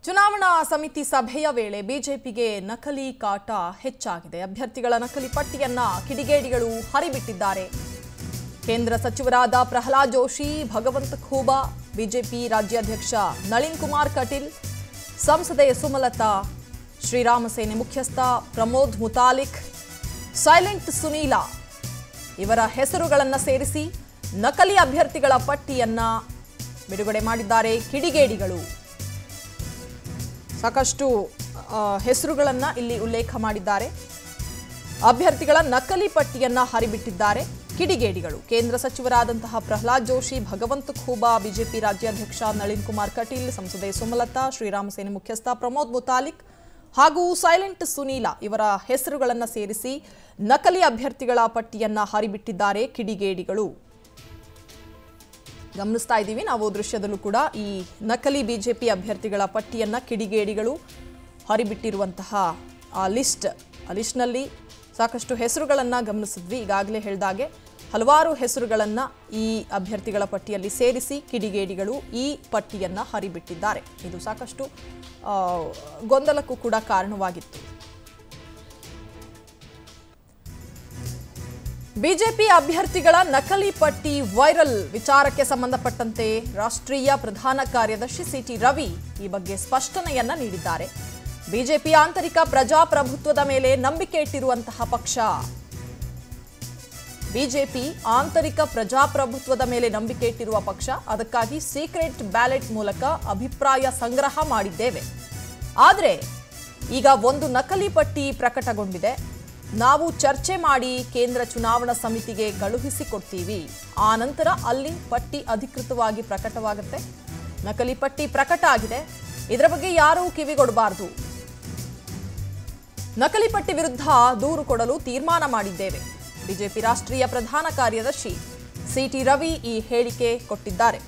ಚುನಾವಣಾ ಸಮಿತಿ ಸಭೆಯ ವೇಳೆ ಬಿಜೆಪಿಗೆ ನಕಲಿ ಕಾಟ ಹೆಚ್ಚಾಗಿದೆ ಅಭ್ಯರ್ಥಿಗಳ ನಕಲಿ ಪಟ್ಟಿಯನ್ನ ಕಿಡಿಗೇಡಿಗಳು ಹರಿಬಿಟ್ಟಿದ್ದಾರೆ ಕೇಂದ್ರ ಸಚಿವರಾದ ಪ್ರಹ್ಲಾದ್ ಜೋಶಿ ಭಗವಂತ ಖೂಬಾ ಬಿಜೆಪಿ ರಾಜ್ಯಾಧ್ಯಕ್ಷ ನಳಿನ್ ಕುಮಾರ್ ಕಟೀಲ್ ಸಂಸದೆ ಸುಮಲತಾ ಶ್ರೀರಾಮ ಸೇನೆ ಮುಖ್ಯಸ್ಥ ಪ್ರಮೋದ್ ಮುತಾಲಿಕ್ ಸೈಲೆಂಟ್ ಸುನೀಲಾ ಇವರ ಹೆಸರುಗಳನ್ನು ಸೇರಿಸಿ ನಕಲಿ ಅಭ್ಯರ್ಥಿಗಳ ಪಟ್ಟಿಯನ್ನ ಬಿಡುಗಡೆ ಮಾಡಿದ್ದಾರೆ ಕಿಡಿಗೇಡಿಗಳು ಸಾಕಷ್ಟು ಆ, ಹೆಸರುಗಳನ್ನ ಇಲ್ಲಿ ಉಲ್ಲೇಖ ಮಾಡಿದ್ದಾರೆ ಅಭ್ಯರ್ಥಿಗಳ ನಕಲಿ ಪಟ್ಟಿಯನ್ನ ಹರಿಬಿಟ್ಟಿದ್ದಾರೆ ಕಿಡಿಗೇಡಿಗಳು ಕೇಂದ್ರ ಸಚಿವರಾದಂತಹ ಪ್ರಹ್ಲಾದ್ ಜೋಶಿ ಭಗವಂತ ಖೂಬಾ ಬಿಜೆಪಿ ರಾಜ್ಯಾಧ್ಯಕ್ಷ ನಳಿನ್ ಕುಮಾರ್ ಕಟೀಲ್ ಸಂಸದೆ ಸುಮಲತಾ ಶ್ರೀರಾಮ ಸೇನೆ ಮುಖ್ಯಸ್ಥ ಪ್ರಮೋದ್ ಮುತಾಲಿಕ್ ಹಾಗೂ ಸೈಲೆಂಟ್ ಸುನೀಲ ಇವರ ಹೆಸರುಗಳನ್ನು ಸೇರಿಸಿ ನಕಲಿ ಅಭ್ಯರ್ಥಿಗಳ ಪಟ್ಟಿಯನ್ನ ಹರಿಬಿಟ್ಟಿದ್ದಾರೆ ಕಿಡಿಗೇಡಿಗಳು ಗಮನಿಸ್ತಾ ಇದ್ದೀವಿ ನಾವು ದೃಶ್ಯದಲ್ಲೂ ಕೂಡ ಈ ನಕಲಿ ಬಿಜೆಪಿ ಅಭ್ಯರ್ಥಿಗಳ ಪಟ್ಟಿಯನ್ನ ಕಿಡಿಗೇಡಿಗಳು ಹರಿಬಿಟ್ಟಿರುವಂತಹ ಆ ಲಿಸ್ಟ್ ಆ ಲಿಸ್ಟ್ನಲ್ಲಿ ಸಾಕಷ್ಟು ಹೆಸರುಗಳನ್ನು ಗಮನಿಸಿದ್ವಿ ಈಗಾಗಲೇ ಹೇಳಿದಾಗೆ ಹಲವಾರು ಹೆಸರುಗಳನ್ನು ಈ ಅಭ್ಯರ್ಥಿಗಳ ಪಟ್ಟಿಯಲ್ಲಿ ಸೇರಿಸಿ ಕಿಡಿಗೇಡಿಗಳು ಈ ಪಟ್ಟಿಯನ್ನ ಹರಿಬಿಟ್ಟಿದ್ದಾರೆ ಇದು ಸಾಕಷ್ಟು ಆ, ಗೊಂದಲಕ್ಕೂ ಕೂಡ ಕಾರಣವಾಗಿತ್ತು ಬಿಜೆಪಿ ಅಭ್ಯರ್ಥಿಗಳ ನಕಲಿ ಪಟ್ಟಿ ವೈರಲ್ ವಿಚಾರಕ್ಕೆ ಸಂಬಂಧಪಟ್ಟಂತೆ ರಾಷ್ಟ್ರೀಯ ಪ್ರಧಾನ ಕಾರ್ಯದರ್ಶಿ ಸಿಟಿ ರವಿ ಈ ಬಗ್ಗೆ ಸ್ಪಷ್ಟನೆಯನ್ನ ನೀಡಿದ್ದಾರೆ ಬಿಜೆಪಿ ಆಂತರಿಕ ಪ್ರಜಾಪ್ರಭುತ್ವದ ಮೇಲೆ ನಂಬಿಕೆ ಇಟ್ಟಿರುವಂತಹ ಪಕ್ಷ ಬಿಜೆಪಿ ಆಂತರಿಕ ಪ್ರಜಾಪ್ರಭುತ್ವದ ಮೇಲೆ ನಂಬಿಕೆ ಇಟ್ಟಿರುವ ಪಕ್ಷ ಅದಕ್ಕಾಗಿ ಸೀಕ್ರೆಟ್ ಬ್ಯಾಲೆಟ್ ಮೂಲಕ ಅಭಿಪ್ರಾಯ ಸಂಗ್ರಹ ಮಾಡಿದ್ದೇವೆ ಆದರೆ ಈಗ ಒಂದು ನಕಲಿ ಪಟ್ಟಿ ಪ್ರಕಟಗೊಂಡಿದೆ ನಾವು ಚರ್ಚೆ ಮಾಡಿ ಕೇಂದ್ರ ಚುನಾವಣಾ ಸಮಿತಿಗೆ ಕಳುಹಿಸಿಕೊಡ್ತೀವಿ ಆ ನಂತರ ಅಲ್ಲಿ ಪಟ್ಟಿ ಅಧಿಕೃತವಾಗಿ ಪ್ರಕಟವಾಗುತ್ತೆ ನಕಲಿ ಪಟ್ಟಿ ಪ್ರಕಟ ಆಗಿದೆ ಇದರ ಬಗ್ಗೆ ಯಾರೂ ಕಿವಿಗೊಡಬಾರದು ನಕಲಿ ಪಟ್ಟಿ ವಿರುದ್ಧ ದೂರು ಕೊಡಲು ತೀರ್ಮಾನ ಮಾಡಿದ್ದೇವೆ ಬಿಜೆಪಿ ರಾಷ್ಟ್ರೀಯ ಪ್ರಧಾನ ಕಾರ್ಯದರ್ಶಿ ಸಿಟಿ ರವಿ ಈ ಹೇಳಿಕೆ ಕೊಟ್ಟಿದ್ದಾರೆ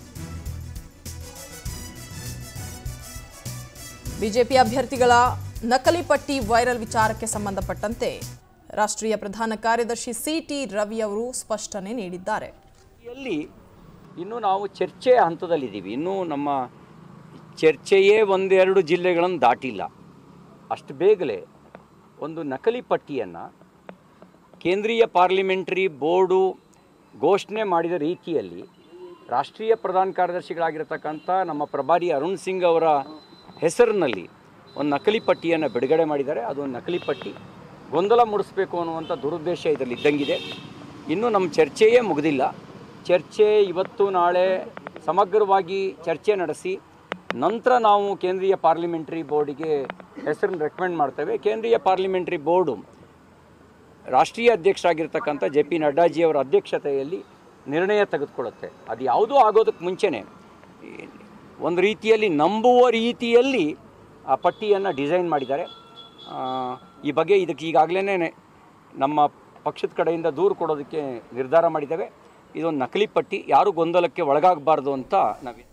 ಬಿಜೆಪಿ ಅಭ್ಯರ್ಥಿಗಳ ನಕಲಿ ಪಟ್ಟಿ ವೈರಲ್ ವಿಚಾರಕ್ಕೆ ಸಂಬಂಧಪಟ್ಟಂತೆ ರಾಷ್ಟ್ರೀಯ ಪ್ರಧಾನ ಕಾರ್ಯದರ್ಶಿ ಸಿಟಿ ರವಿ ಅವರು ಸ್ಪಷ್ಟನೆ ನೀಡಿದ್ದಾರೆ ಯಲ್ಲಿ ಇನ್ನೂ ನಾವು ಚರ್ಚೆಯ ಹಂತದಲ್ಲಿದ್ದೀವಿ ಇನ್ನೂ ನಮ್ಮ ಚರ್ಚೆಯೇ ಒಂದೆರಡು ಜಿಲ್ಲೆಗಳನ್ನು ದಾಟಿಲ್ಲ ಅಷ್ಟು ಬೇಗಲೇ ಒಂದು ನಕಲಿ ಪಟ್ಟಿಯನ್ನು ಕೇಂದ್ರೀಯ ಪಾರ್ಲಿಮೆಂಟರಿ ಬೋರ್ಡು ಘೋಷಣೆ ಮಾಡಿದ ರೀತಿಯಲ್ಲಿ ರಾಷ್ಟ್ರೀಯ ಪ್ರಧಾನ ಕಾರ್ಯದರ್ಶಿಗಳಾಗಿರತಕ್ಕಂಥ ನಮ್ಮ ಪ್ರಭಾರಿ ಅರುಣ್ ಸಿಂಗ್ ಅವರ ಹೆಸರಿನಲ್ಲಿ ಒಂದು ನಕಲಿ ಪಟ್ಟಿಯನ್ನು ಬಿಡುಗಡೆ ಮಾಡಿದ್ದಾರೆ ಅದು ಒಂದು ನಕಲಿ ಪಟ್ಟಿ ಗೊಂದಲ ಮೂಡಿಸಬೇಕು ಅನ್ನುವಂಥ ದುರುದ್ದೇಶ ಇದರಲ್ಲಿ ಇದ್ದಂಗಿದೆ ಇನ್ನೂ ನಮ್ಮ ಚರ್ಚೆಯೇ ಮುಗಿದಿಲ್ಲ ಚರ್ಚೆ ಇವತ್ತು ನಾಳೆ ಸಮಗ್ರವಾಗಿ ಚರ್ಚೆ ನಡೆಸಿ ನಂತರ ನಾವು ಕೇಂದ್ರೀಯ ಪಾರ್ಲಿಮೆಂಟರಿ ಬೋರ್ಡಿಗೆ ಹೆಸರನ್ನು ರೆಕಮೆಂಡ್ ಮಾಡ್ತೇವೆ ಕೇಂದ್ರೀಯ ಪಾರ್ಲಿಮೆಂಟರಿ ಬೋರ್ಡು ರಾಷ್ಟ್ರೀಯ ಅಧ್ಯಕ್ಷರಾಗಿರ್ತಕ್ಕಂಥ ಜೆ ಪಿ ನಡ್ಡಾಜಿಯವರ ಅಧ್ಯಕ್ಷತೆಯಲ್ಲಿ ನಿರ್ಣಯ ತೆಗೆದುಕೊಳ್ಳುತ್ತೆ ಅದು ಯಾವುದೂ ಆಗೋದಕ್ಕೆ ಮುಂಚೆನೇ ಈ ಒಂದು ರೀತಿಯಲ್ಲಿ ನಂಬುವ ರೀತಿಯಲ್ಲಿ ಆ ಪಟ್ಟಿಯನ್ನು ಡಿಸೈನ್ ಮಾಡಿದ್ದಾರೆ ಆ, ಈ ಬಗ್ಗೆ ಇದಕ್ಕೆ ಈಗಾಗಲೇ ನಮ್ಮ ಪಕ್ಷದ ಕಡೆಯಿಂದ ದೂರು ಕೊಡೋದಕ್ಕೆ ನಿರ್ಧಾರ ಮಾಡಿದ್ದೇವೆ ಇದೊಂದು ನಕಲಿ ಪಟ್ಟಿ ಯಾರೂ ಗೊಂದಲಕ್ಕೆ ಒಳಗಾಗಬಾರ್ದು ಅಂತ ನಾವು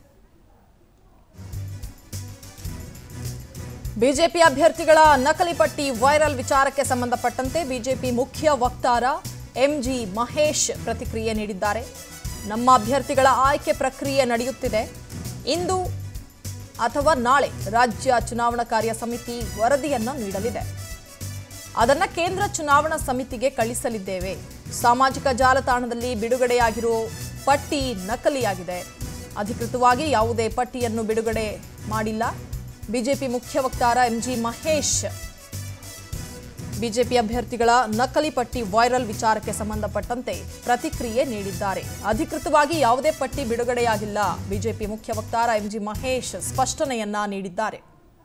ಬಿಜೆಪಿ ಅಭ್ಯರ್ಥಿಗಳ ನಕಲಿ ಪಟ್ಟಿ ವೈರಲ್ ವಿಚಾರಕ್ಕೆ ಸಂಬಂಧಪಟ್ಟಂತೆ ಬಿಜೆಪಿ ಮುಖ್ಯ ವಕ್ತಾರ ಎಂಜಿ ಮಹೇಶ್ ಪ್ರತಿಕ್ರಿಯೆ ನೀಡಿದ್ದಾರೆ ನಮ್ಮ ಅಭ್ಯರ್ಥಿಗಳ ಆಯ್ಕೆ ಪ್ರಕ್ರಿಯೆ ನಡೆಯುತ್ತಿದೆ ಇಂದು ಅಥವಾ ನಾಳೆ ರಾಜ್ಯ ಚುನಾವಣಾ ಕಾರ್ಯ ಸಮಿತಿ ವರದಿಯನ್ನು ನೀಡಲಿದೆ ಅದನ್ನ ಕೇಂದ್ರ ಚುನಾವಣಾ ಸಮಿತಿಗೆ ಕಳಿಸಲಿದ್ದೇವೆ ಸಾಮಾಜಿಕ ಜಾಲತಾಣದಲ್ಲಿ ಬಿಡುಗಡೆಯಾಗಿರೋ ಪಟ್ಟಿ ನಕಲಿಯಾಗಿದೆ ಅಧಿಕೃತವಾಗಿ ಯಾವುದೇ ಪಟ್ಟಿಯನ್ನು ಬಿಡುಗಡೆ ಮಾಡಿಲ್ಲ ಬಿಜೆಪಿ ಮುಖ್ಯ ವಕ್ತಾರ ಎಂಜಿ ಮಹೇಶ್ ಬಿಜೆಪಿ ಅಭ್ಯರ್ಥಿಗಳ ನಕಲಿ ಪಟ್ಟಿ ವೈರಲ್ ವಿಚಾರಕ್ಕೆ ಸಂಬಂಧಪಟ್ಟಂತೆ ಪ್ರತಿಕ್ರಿಯೆ ನೀಡಿದ್ದಾರೆ ಅಧಿಕೃತವಾಗಿ ಯಾವುದೇ ಪಟ್ಟಿ ಬಿಡುಗಡೆಯಾಗಿಲ್ಲ ಬಿಜೆಪಿ ಮುಖ್ಯ ವಕ್ತಾರ ಎಂಜಿ ಮಹೇಶ್ ಸ್ಪಷ್ಟನೆಯನ್ನ ನೀಡಿದ್ದಾರೆ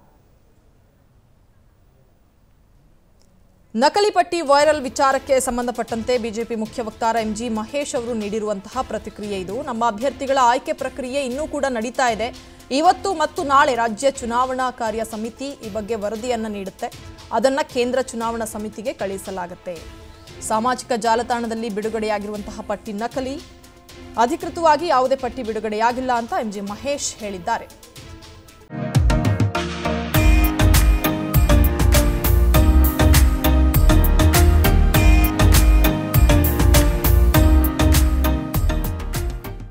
ನಕಲಿ ಪಟ್ಟಿ ವೈರಲ್ ವಿಚಾರಕ್ಕೆ ಸಂಬಂಧಪಟ್ಟಂತೆ ಬಿಜೆಪಿ ಮುಖ್ಯ ವಕ್ತಾರ ಎಂಜಿ ಮಹೇಶ್ ಅವರು ನೀಡಿರುವಂತಹ ಪ್ರತಿಕ್ರಿಯೆ ಇದು ನಮ್ಮ ಅಭ್ಯರ್ಥಿಗಳ ಆಯ್ಕೆ ಪ್ರಕ್ರಿಯೆ ಇನ್ನೂ ಕೂಡ ನಡೀತಾ ಇದೆ ಇವತ್ತು ಮತ್ತು ನಾಳೆ ರಾಜ್ಯ ಚುನಾವಣಾ ಕಾರ್ಯ ಸಮಿತಿ ಈ ಬಗ್ಗೆ ವರದಿಯನ್ನ ನೀಡುತ್ತೆ ಅದನ್ನ ಕೇಂದ್ರ ಚುನಾವಣಾ ಸಮಿತಿಗೆ ಕಳುಹಿಸಲಾಗುತ್ತೆ ಸಾಮಾಜಿಕ ಜಾಲತಾಣದಲ್ಲಿ ಬಿಡುಗಡೆಯಾಗಿರುವಂತಹ ಪಟ್ಟಿ ನಕಲಿ ಅಧಿಕೃತವಾಗಿ ಯಾವುದೇ ಪಟ್ಟಿ ಬಿಡುಗಡೆಯಾಗಿಲ್ಲ ಅಂತ ಎಂಜಿ ಮಹೇಶ್ ಹೇಳಿದ್ದಾರೆ